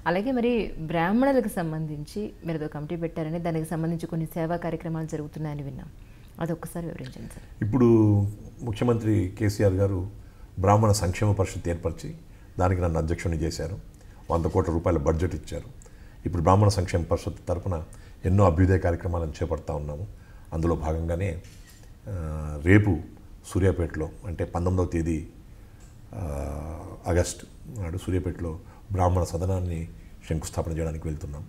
అలాగే మరి బ్రాహ్మణులకు సంబంధించి మీరు ఏదో కమిటీ పెట్టారని దానికి సంబంధించి కొన్ని సేవా కార్యక్రమాలు జరుగుతున్నాయని విన్నాం అది ఒక్కసారి వివరించండి సార్ ఇప్పుడు ముఖ్యమంత్రి కేసీఆర్ గారు బ్రాహ్మణ సంక్షేమ పరిషత్ ఏర్పరిచి దానికి నన్ను అధ్యక్షుని చేశారు వంద కోట్ల రూపాయల బడ్జెట్ ఇచ్చారు ఇప్పుడు బ్రాహ్మణ సంక్షేమ పరిషత్ తరపున ఎన్నో అభ్యుదయ కార్యక్రమాలను చేపడతా ఉన్నాము అందులో భాగంగానే ఆ, రేపు సూర్యాపేటలో అంటే పంతొమ్మిదవ తేదీ ఆ, ఆగస్టు నాడు సూర్యాపేటలో బ్రాహ్మణ సదనాన్ని శంకుస్థాపన చేయడానికి వెళ్తున్నాం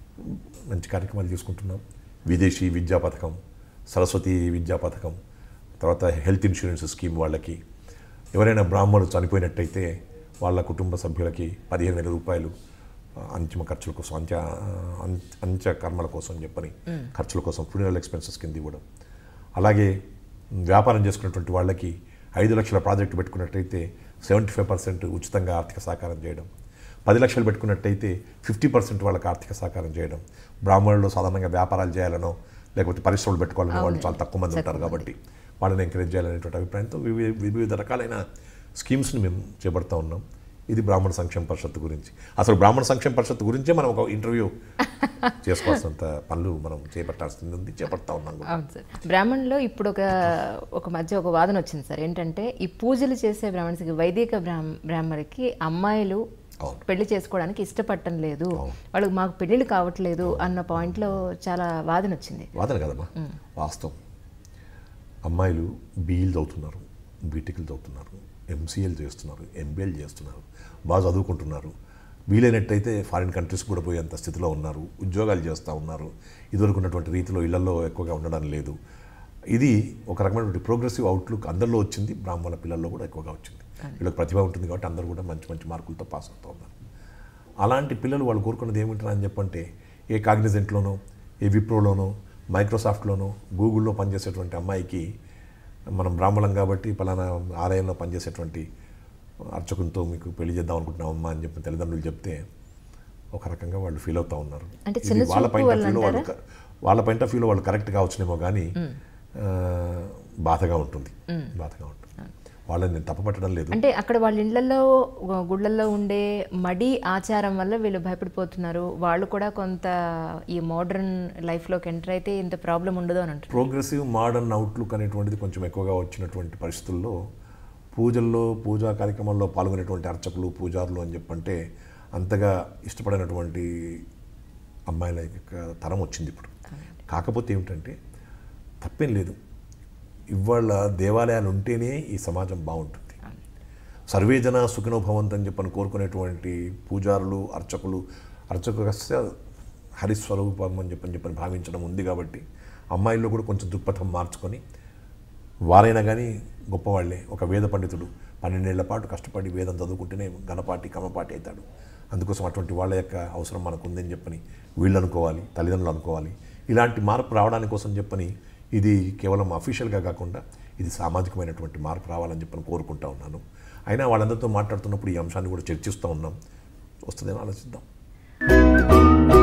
మంచి కార్యక్రమాలు తీసుకుంటున్నాం విదేశీ విద్యా పథకం సరస్వతి విద్యా పథకం తర్వాత హెల్త్ ఇన్సూరెన్స్ స్కీమ్ వాళ్ళకి ఎవరైనా బ్రాహ్మణులు చనిపోయినట్టయితే వాళ్ళ కుటుంబ సభ్యులకి పదిహేను వేల రూపాయలు ఆ, అంతిమ ఖర్చుల కోసం అంత్య అంత్య అంత్య కర్మల కోసం చెప్పని ఖర్చుల కోసం ఫ్యూనరల్ ఎక్స్పెన్సెస్ కింద ఇవ్వడం అలాగే వ్యాపారం చేసుకున్నటువంటి వాళ్ళకి ఐదు లక్షల ప్రాజెక్టు పెట్టుకున్నట్టయితే సెవెంటీ ఫైవ్ పర్సెంట్ ఉచితంగా ఆర్థిక సహకారం చేయడం పది లక్షలు పెట్టుకున్నట్టయితే ఫిఫ్టీ పర్సెంట్ వాళ్ళకి ఆర్థిక సహకారం చేయడం బ్రాహ్మణులు సాధారణంగా వ్యాపారాలు చేయాలనో లేకపోతే పరిశ్రమలు పెట్టుకోవాలని వాళ్ళు చాలా తక్కువ మంది ఉంటారు కాబట్టి వాళ్ళని ఎంకరేజ్ చేయాలనేటువంటి అభిప్రాయంతో వివిధ వివిధ రకాలైన స్కీమ్స్ని మేము చేపడతా ఉన్నాం ఇది బ్రాహ్మణ సంక్షేమ పరిషత్ గురించి అసలు బ్రాహ్మణ సంక్షేమ పరిషత్ గురించే మనం ఒక ఇంటర్వ్యూ చేసుకోవాల్సినంత పనులు మనం చేపట్టాల్సింది ఉంది చేపడతా ఉన్నాం కూడా. అవును సార్ బ్రాహ్మణులో ఇప్పుడు ఒక ఒక మధ్య ఒక వాదన వచ్చింది సార్ ఏంటంటే ఈ పూజలు చేసే బ్రాహ్మణ్స్కి వైదిక బ్రాహ్మ బ్రాహ్మణులకి అమ్మాయిలు అవును. పెళ్లి చేసుకోవడానికి ఇష్టపడటం లేదు అవును. వాళ్ళకి మాకు పెళ్ళిళ్ళు కావట్లేదు అన్న పాయింట్లో చాలా వాదన వచ్చింది వాదన కదమ్మా వాస్తవం అమ్మాయిలు బీఈలు చదువుతున్నారు బీటెక్లు చదువుతున్నారు ఎంసీఏలు చేస్తున్నారు ఎంబీఏలు చేస్తున్నారు బాగా చదువుకుంటున్నారు వీలైనట్టయితే ఫారిన్ కంట్రీస్ కూడా పోయేంత స్థితిలో ఉన్నారు ఉద్యోగాలు చేస్తూ ఉన్నారు ఇదివరకు ఉన్నటువంటి రీతిలో ఇళ్లలో ఎక్కువగా ఉండడం లేదు ఇది ఒక రకమైనటువంటి ప్రోగ్రెసివ్ అవుట్లుక్ అందరిలో వచ్చింది బ్రాహ్మణ పిల్లల్లో కూడా ఎక్కువగా వచ్చింది వీళ్ళకి ప్రతిభ ఉంటుంది కాబట్టి అందరూ కూడా మంచి మంచి మార్కులతో పాస్ అవుతూ ఉన్నారు అలాంటి పిల్లలు వాళ్ళు కోరుకున్నది ఏమిటారు అని చెప్పంటే ఏ కాగ్నిజెంట్లోనో ఏ విప్రోలోనో మైక్రోసాఫ్ట్లోనో గూగుల్లో పనిచేసేటువంటి అమ్మాయికి మనం బ్రాహ్మణం కాబట్టి పలానా ఆలయంలో పనిచేసేటువంటి అర్చకునితో మీకు పెళ్లి చేద్దాం అనుకుంటున్నాం అమ్మా అని చెప్పి తల్లిదండ్రులు చెప్తే ఒక రకంగా వాళ్ళు ఫీల్ అవుతూ ఉన్నారు అంటే ఇది చిన్న వాళ్ళ చూపు పాయింట్ ఆఫ్ వల్ల వ్యూలో వాళ్ళు క- వాళ్ళ పాయింట్ ఆఫ్ వ్యూలో వాళ్ళు కరెక్ట్ కావచ్చునేమో కానీ ఆ, బాధగా ఉంటుంది బాధగా ఉంటుంది వాళ్ళని నేను తప్పపట్టడం లేదు అంటే అక్కడ వాళ్ళ ఇళ్లలో గుళ్ళల్లో ఉండే మడి ఆచారం వల్ల వీళ్ళు భయపడిపోతున్నారు వాళ్ళు కూడా కొంత ఈ మోడర్న్ లైఫ్లోకి ఎంటర్ అయితే ఇంత ప్రాబ్లం ఉండదు అని అంటున్నారు ప్రోగ్రెసివ్ మోడర్న్ అవుట్లుక్ అనేటువంటిది కొంచెం ఎక్కువగా వచ్చినటువంటి పరిస్థితుల్లో పూజల్లో పూజా కార్యక్రమాల్లో పాల్గొనేటువంటి అర్చకులు పూజారులు అని చెప్పంటే అంతగా ఇష్టపడినటువంటి అమ్మాయిల యొక్క తరం వచ్చింది ఇప్పుడు కాకపోతే ఏమిటంటే తప్పేం లేదు ఇవాళ దేవాలయాలు ఉంటేనే ఈ సమాజం బాగుంటుంది సర్వే జన సుఖినో భవంతు అని చెప్పని కోరుకునేటువంటి పూజారులు అర్చకులు అర్చకస్య హరిస్వరూపం అని చెప్పని చెప్పని భావించడం ఉంది కాబట్టి అమ్మాయిల్లో కూడా కొంచెం దృక్పథం మార్చుకొని వారైనా కానీ గొప్పవాళ్లే ఒక వేద పండితుడు పన్నెండేళ్ల పాటు కష్టపడి వేదం చదువుకుంటేనే గణపాటి కమపాటి అవుతాడు అందుకోసం అటువంటి వాళ్ళ యొక్క అవసరం మనకు ఉందని చెప్పని వీళ్ళు అనుకోవాలి తల్లిదండ్రులు అనుకోవాలి ఇలాంటి మార్పు రావడానికి కోసం చెప్పని ఇది కేవలం అఫీషియల్గా కాకుండా ఇది సామాజికమైనటువంటి మార్పు రావాలని చెప్పని కోరుకుంటా ఉన్నాను అయినా వాళ్ళందరితో మాట్లాడుతున్నప్పుడు ఈ అంశాన్ని కూడా చర్చిస్తూ ఉన్నాం వస్తుందేమో ఆలోచిద్దాం